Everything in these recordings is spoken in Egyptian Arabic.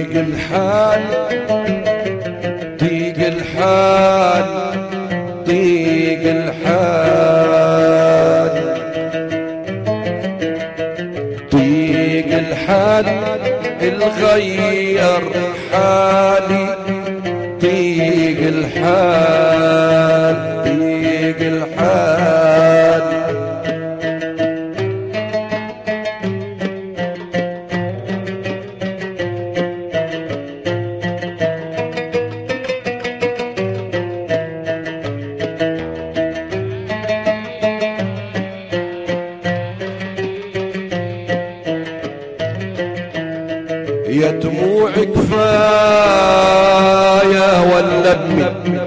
ضيق الحال ضيق الحال ضيق الحال ضيق الحال الغير حالي ضيق الحال ضيق الحال يا دموع كفاية ولا بمي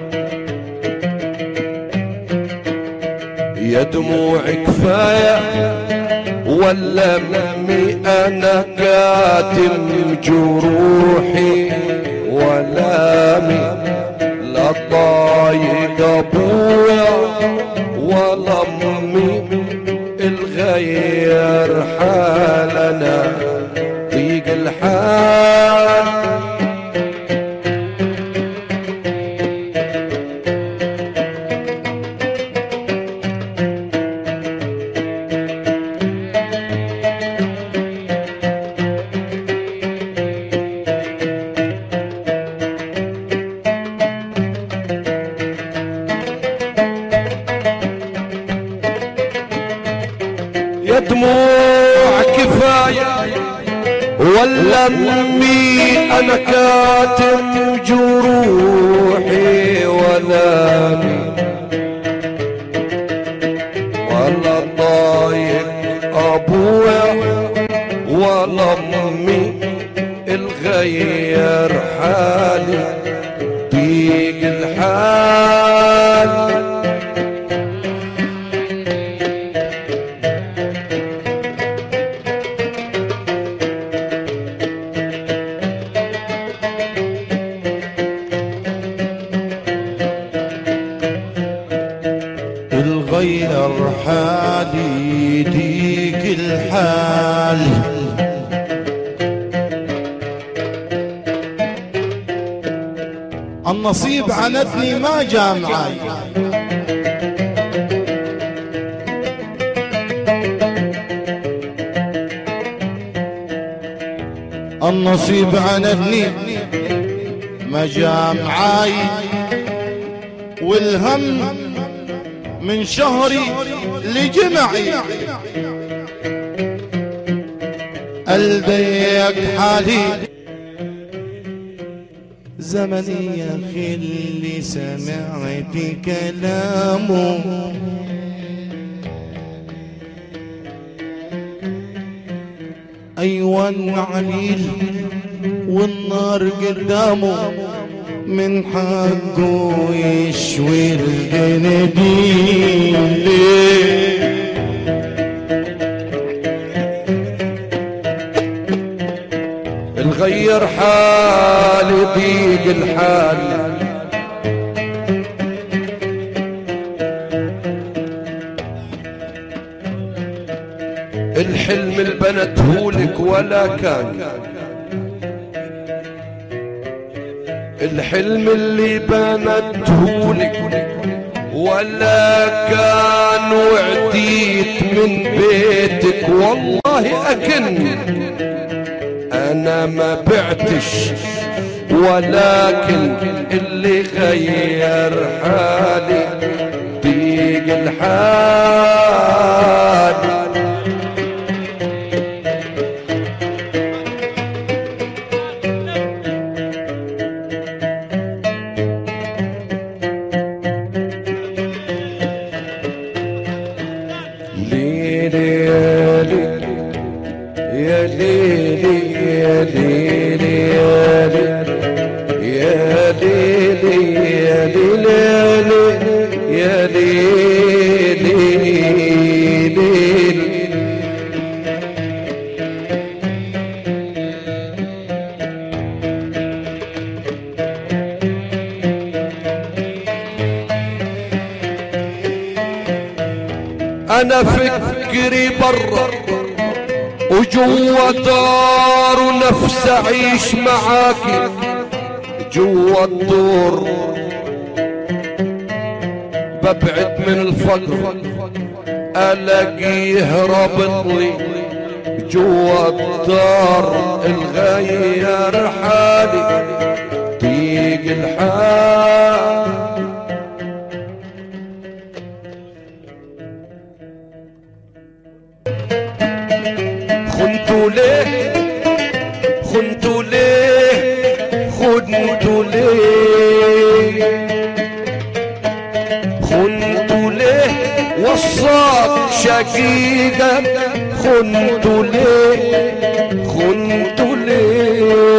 يا دموع كفاية ولا ممي انا كاتم جروحي ولا مي لا ضايق ابويا ولا امي الغير حالنا ضيق الحال يا دموع كفاية ولا امي انا كاتم جروحي ولا أمي ولا ضايق ابويا ولا امي الغير حالي ضيق الحال الغير حالي ديك الحال النصيب عندني ما جا معاي النصيب عندني ما جا معاي والهم من شهري لجمعي البيك حالي زمني يا اخي اللي سمعت كلامه ايوه العليل والنار قدامه من حقه يشوي الجناديل ليه الغير حالي ضيق الحال الحلم البنت هولك ولا كان الحلم اللي بنته لك ولا كان وعديت من بيتك والله أكن أنا ما بعتش ولكن اللي غير حالي ضيق الحال ليلي يا ليلي يا ليلي يا ليلي يا ليلي يا ليلي يا ليلي انا فكري برا وجوا دار ونفس اعيش معاك جوا الدور ببعد من الفقر الاقيه رابط لي جوا الدار الغير حالي ضيق الحال خنتوا ليه خنتوا ليه خنتوا ليه خنتوا ليه وصاك شقيقة خنتوا ليه خنتوا ليه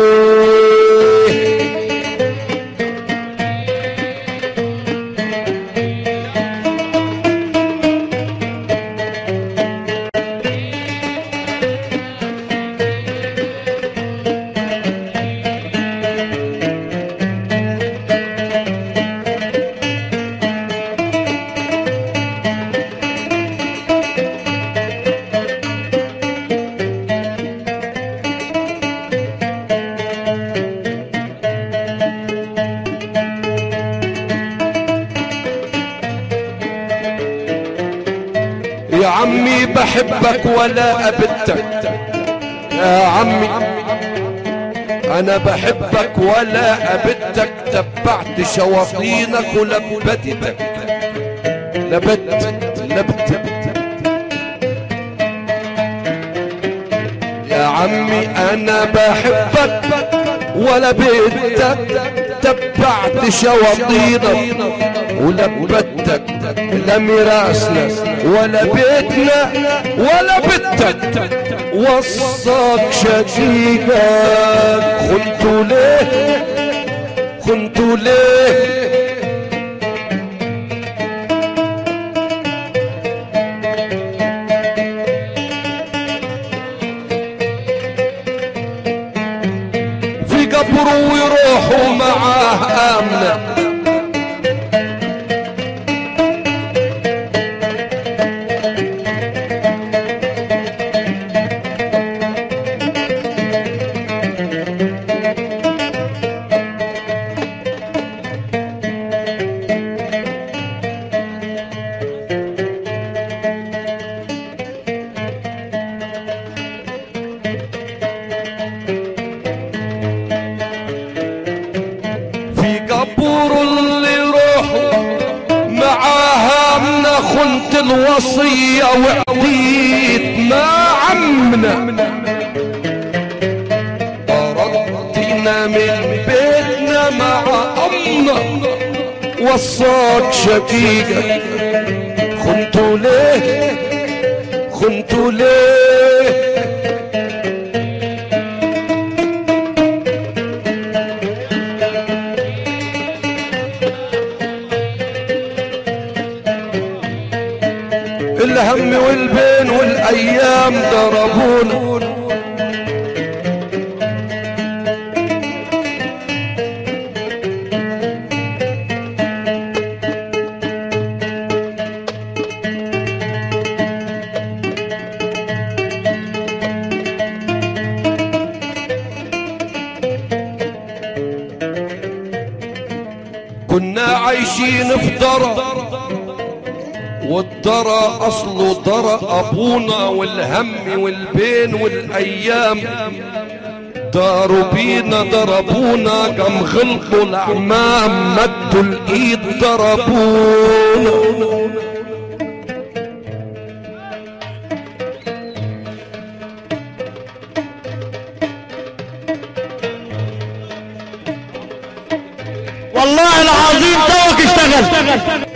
يا عمي بحبك ولا أبدك يا عمي أنا بحبك ولا أبدك تبعت شواطينك ولبدتك لبت لبت يا عمي أنا بحبك ولا بدك تبعت شواطينك ولبتك لا ميراثنا ولا بيتنا ولا بتك وصاك شقيقك خنتوا ليه خنتوا ليه في قبره ويروحوا معاه آمنة في قبور اللي روحوا معاها من خنت الوصية وعديت ما عمنا طردتنا من بيتنا مع أمنا وصاك شقيقك خنتوا ليه خنتوا ليه الهم والبين والايام ضربونا كنا عايشين في ضرب والضرى اصله ضرى ابونا والهم والبين والايام داروا بينا ضربونا قام غلطوا الاعمام مدوا الايد ضربونا والله العظيم توك اشتغل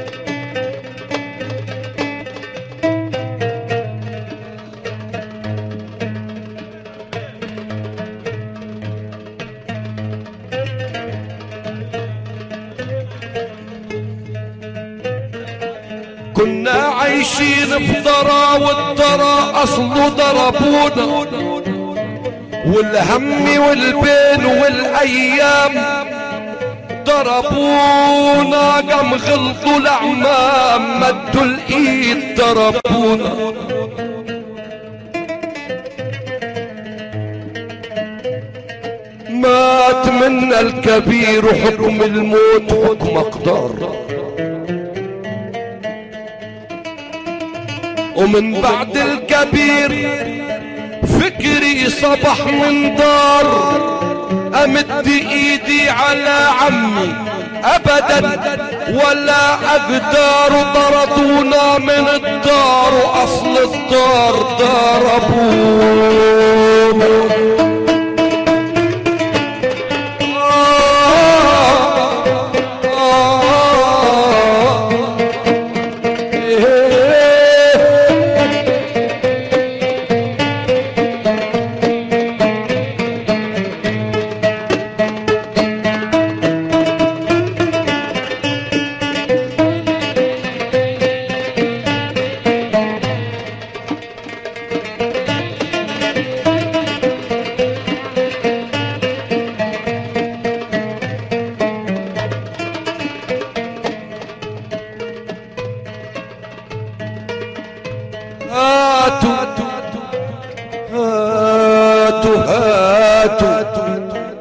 كنا عايشين في ضرى والضرى اصله ضربونا والهم والبين والايام ضربونا قام غلطوا الاعمام مدوا الايد ضربونا مات منا الكبير حكم الموت حكم اقدار ومن بعد الكبير فكري صبح من دار امد ايدي على عمي ابدا ولا اقدر طردونا من الدار واصل الدار دار ابونا هاتوا هاتوا هاتوا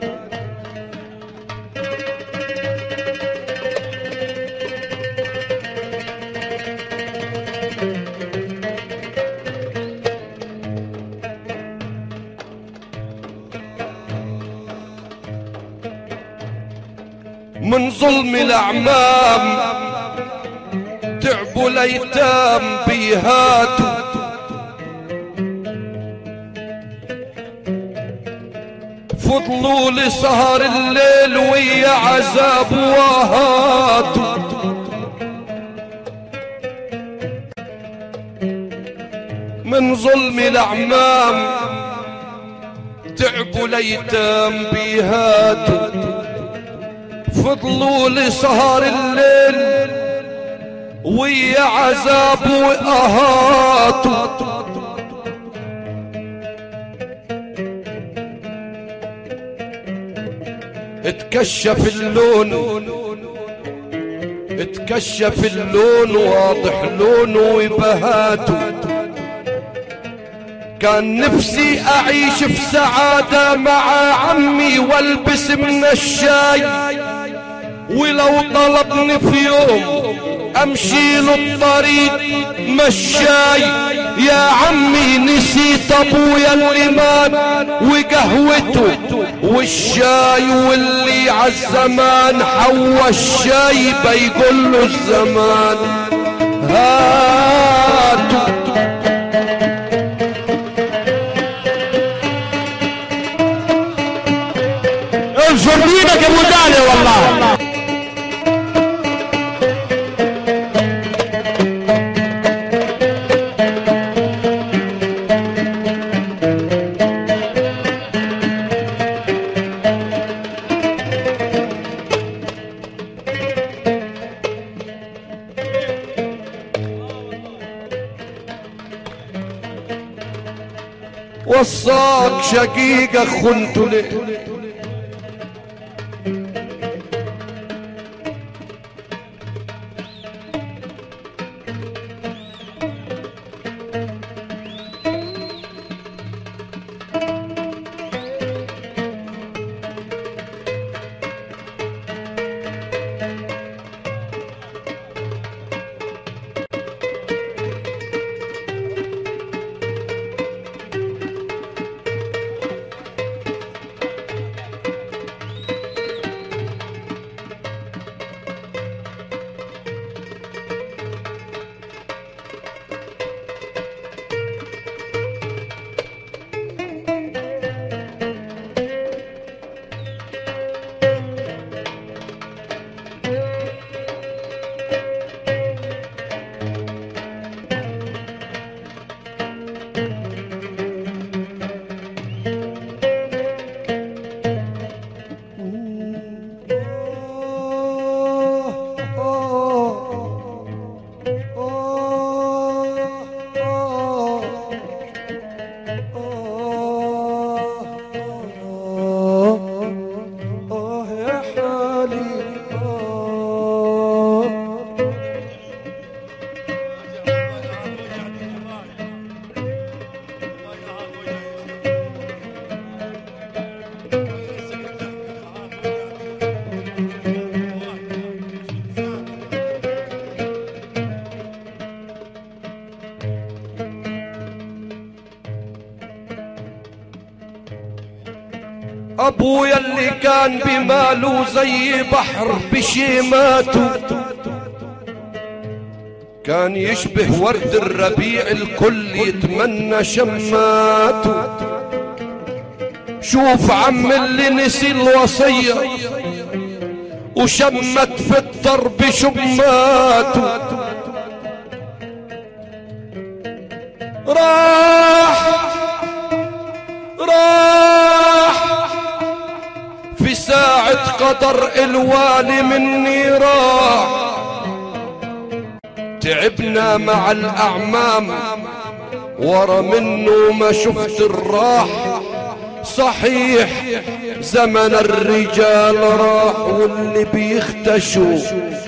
من ظلم الاعمام تعبوا الايتام بيهاتوا فضلوا لسهر الليل ويا عذاب وهاتوا من ظلم الاعمام تعبوا الايتام بيهاتوا فضلوا لسهر الليل ويا عذاب وأهاتوا اتكشف اللون اتكشف اللون واضح لونه وبهاته كان نفسي اعيش في سعادة مع عمي والبس من الشاي ولو طلبني في يوم امشي له الطريق مشاي يا عمي نسيت ابويا اللي مات وقهوته والشاي واللي عالزمان حوى الشاي بيقول له الزمان هاتوا انشر دينك يا ابو دالي والله وصاك شقيقة خنت ليه ابويا اللي كان بماله زي بحر بشيماته كان يشبه ورد الربيع الكل يتمنى شماته شوف عم اللي نسي الوصية وشمت في الدرب شماته راح راح في ساعة قدر الوالي مني راح تعبنا مع الأعمام ورا منه ما شفت الراح صحيح زمن الرجال راح واللي بيختشوا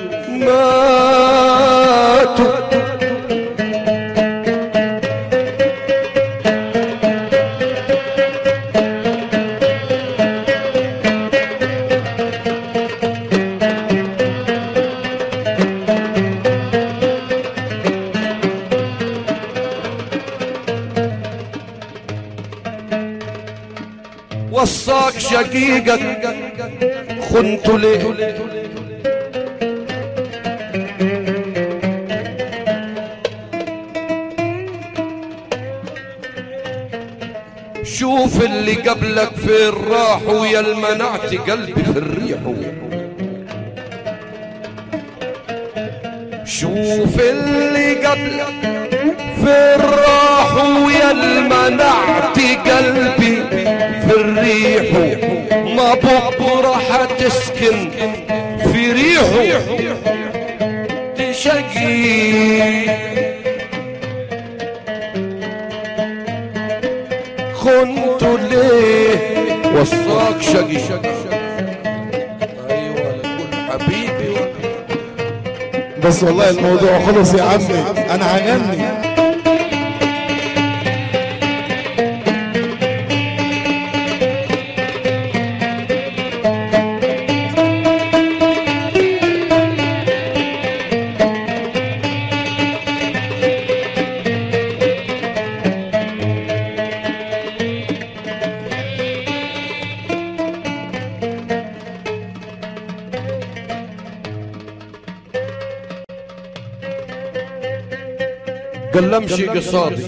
ماتوا وصاك شقيقك خنت ليه شوف اللي قبلك فين راح ويا المنعت قلبي في الريح شوف اللي قبلك فين راح ويا المنعت قلبي في الريح ما بكره حتسكن في ريحه تشقي خنت ليه وصاك شقي ايوه لكل حبيبي بس والله الموضوع خلص يا عمي انا هغني قال امشي قصادي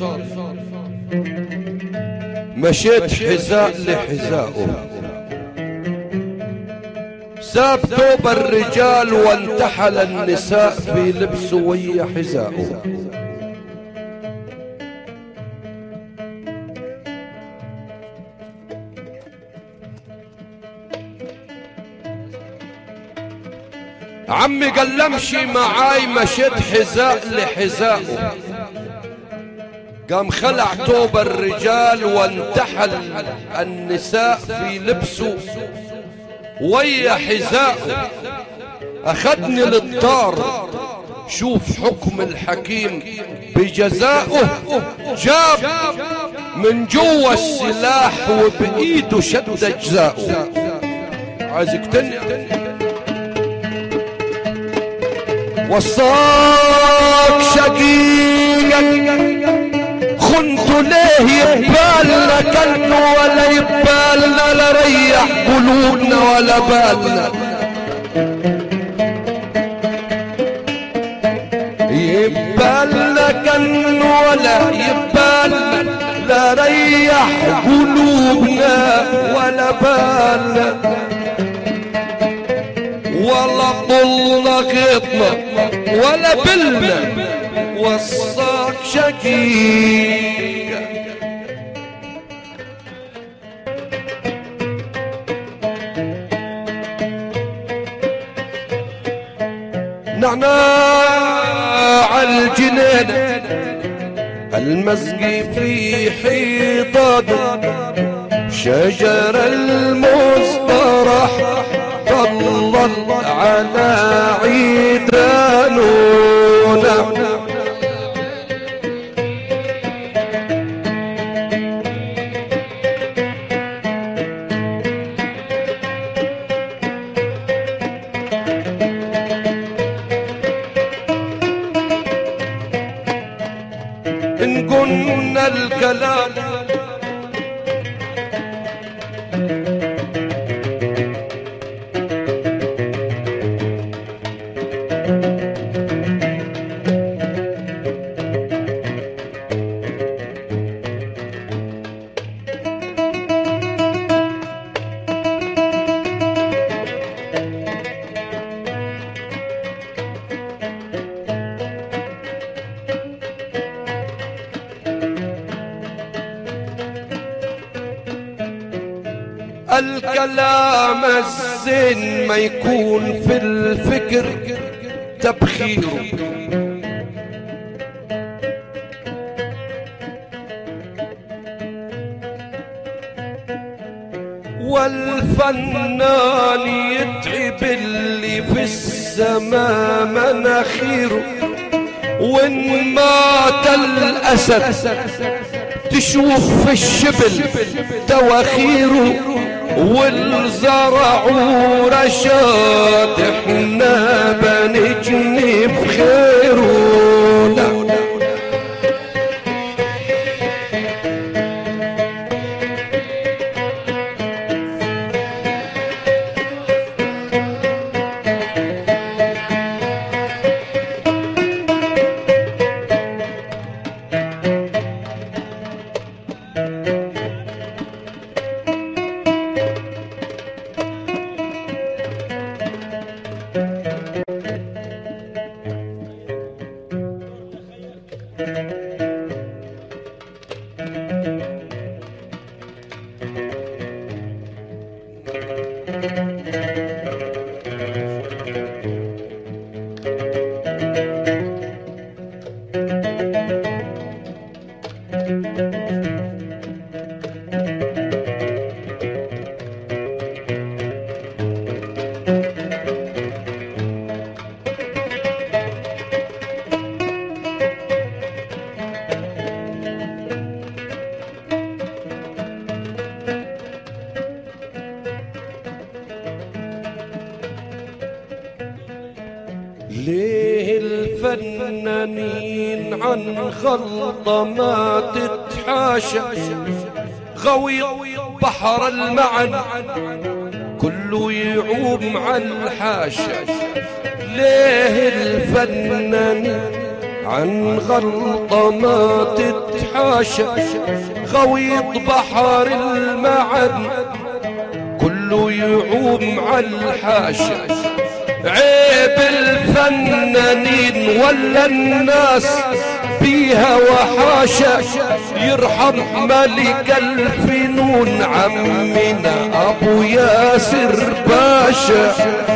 مشيت حذاء لحذائه ساب ثوب الرجال وانتحل النساء في لبسه ويا حذائه عمي قال له امشي معاي مشيت حذاء لحذائه قام خلع ثوب الرجال وانتحل النساء في لبسه ويا حذائه اخذني للدار شوف حكم الحكيم بجزائه جاب من جوا السلاح وبايده شد اجزائه عايزك تني وصاك شقيقك خنت ليه يبالنا كنه ولا يبالنا لا ريح قلوبنا ولا بالنا يبالنا كنه ولا يبالنا لا ريح قلوبنا ولا بالنا ولا طلنا غيطنا ولا بلنا وصاك شقيق نعناع الجنين المسقي في حيطان شجر المصطرح طلل على عيدانونا إن قلنا الكلام الكلام الزين ما يكون في الفكر تبخيره والفنان يتعب اللي في السماء مناخيره وان مات الاسد تشوف في الشبل تواخيره والزرع رشاد احنا بنجني بخيره لا ليه الفنانين عن غلطة ما تتحاشى غوي بحر المعن كله يعوم عن الحاشا ليه الفنانين عن غلطة ما تتحاشى غويط بحر المعن كله يعوم على الحاشا عيب الفنانين ولا الناس فيها وحاشا يرحم ملك الفنون عمنا ابو ياسر باشا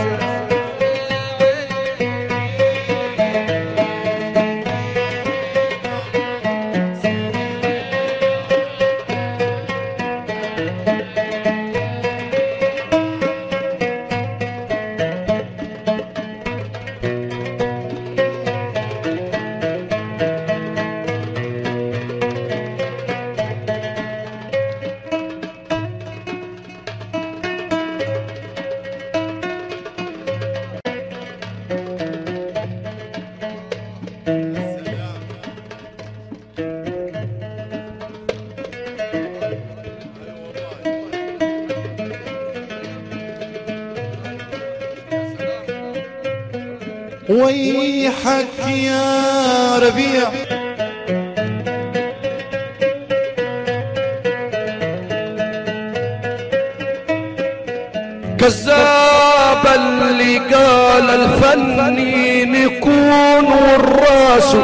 ويحك يا ربيع كذاب اللي قال الفنين يكون والراس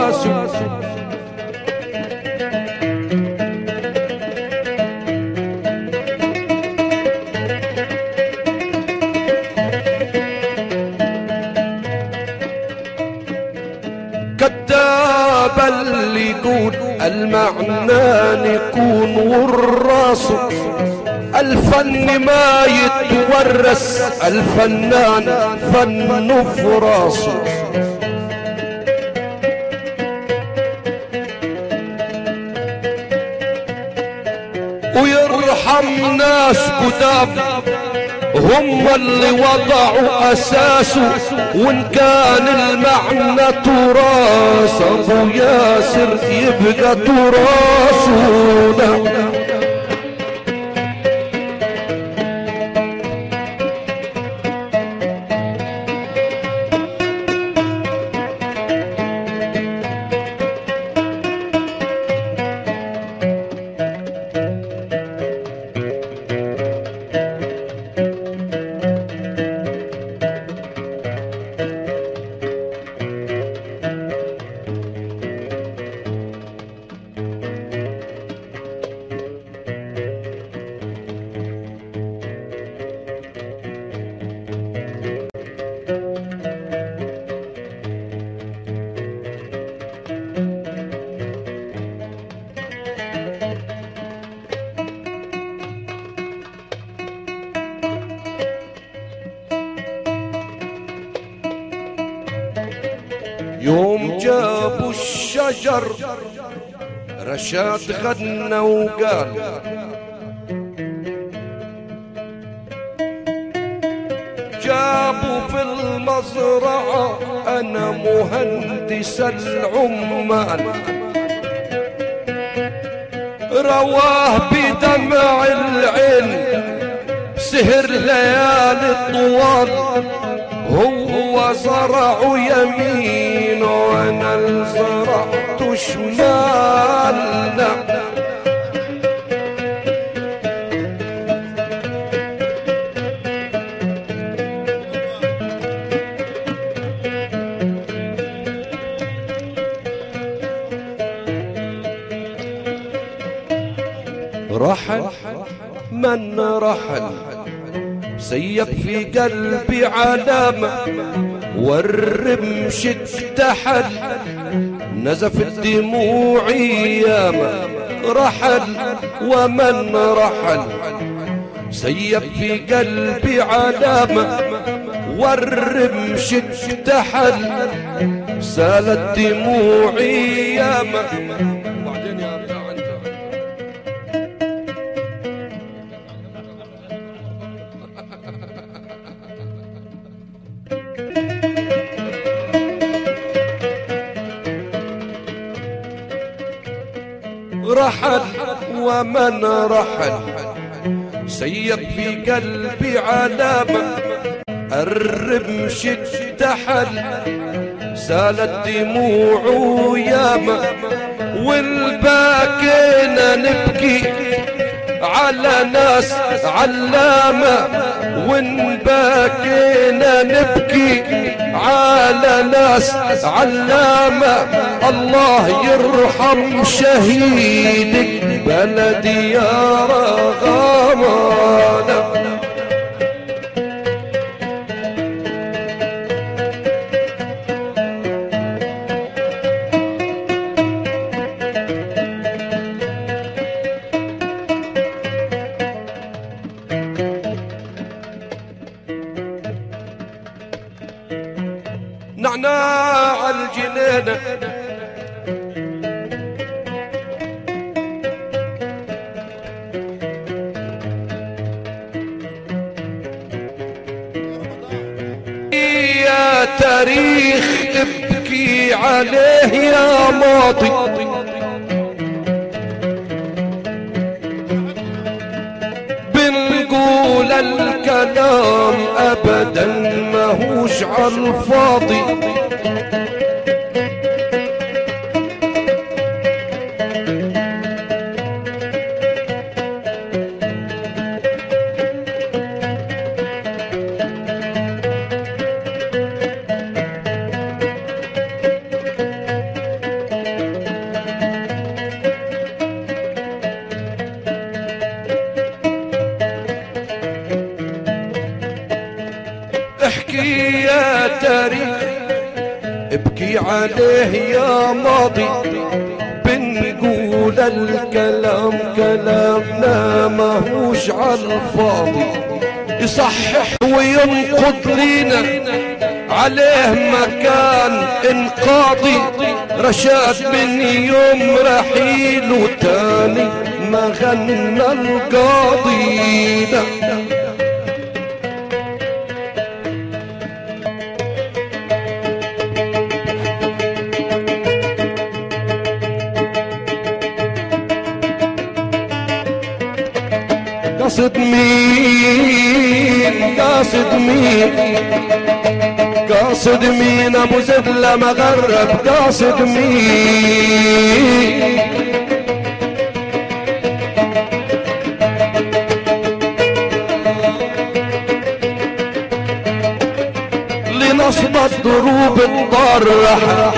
كذاب اللي يقول المعنى يكون والراس الفن ما يتورث الفنان فن في راسه ويرحم ناس قدام هم اللي وضعوا اساسه وان كان المعنى تراث ابو ياسر يبقى تراثه لا يوم جابوا الشجر رشاد غنى وقال جابوا في المزرعة أنا مهندس العمال رواه بدمع العين سهر ليالي طوال هو زرع يمين وانا زرعت شمال نعم رحل من رحل سيب في قلبي علامة والرمش اكتحل نزف الدموع ياما رحل ومن رحل سيب في قلبي علامة والرمش اكتحل سالت دموعي ياما وبعدين يا بتاع انت رحل ومن رحل سيب في قلبي علامة الرمش اكتحل سالت دموع ياما والباكينا نبكي على ناس علامة ونباكينا نبكي على ناس علامة الله يرحم شهيدك بلدي يا رغامة نعناع الجنينة يا تاريخ ابكي عليه يا ماضي بنقول الكلام ابدا ماهوش عالفاضي احكي يا تاريخ ابكي عليه يا ماضي بنقول الكلام كلامنا ماهوش عالفاضي يصحح وينقض لينا عليه مكان انقاضي رشاد من يوم رحيله تاني ما غنى القاضي لا قصد مين قاصد مين قاصد مين ابو زبلة مغرب قاصد مين لنصب الضروب الضارحة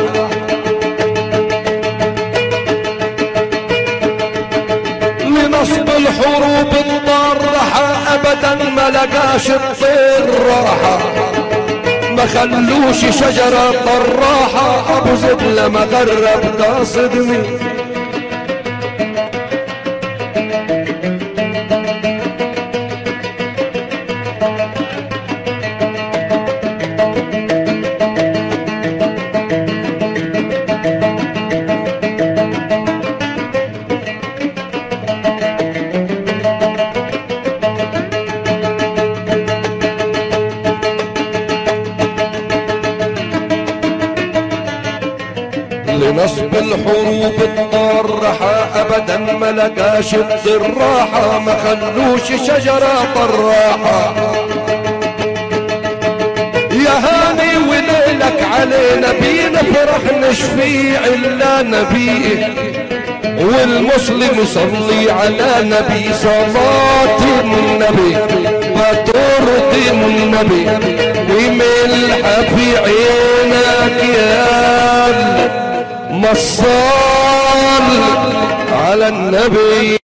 لنصب الحروب الضارحة ابدا ما لقاش الطير راحة ما خلوش شجرة طراحة ابو زبلة مغرب قاصد مين بنصب الحروب الضارحة ابدا ما لقاش الراحة ما خلوش شجرة طراحة يا هاني وليلك علينا بنفرح نشفيع الا نبيه والمسلم يصلي على نبي صلاة النبي بترضي النبي وملحة في عينك يا مصال على النبي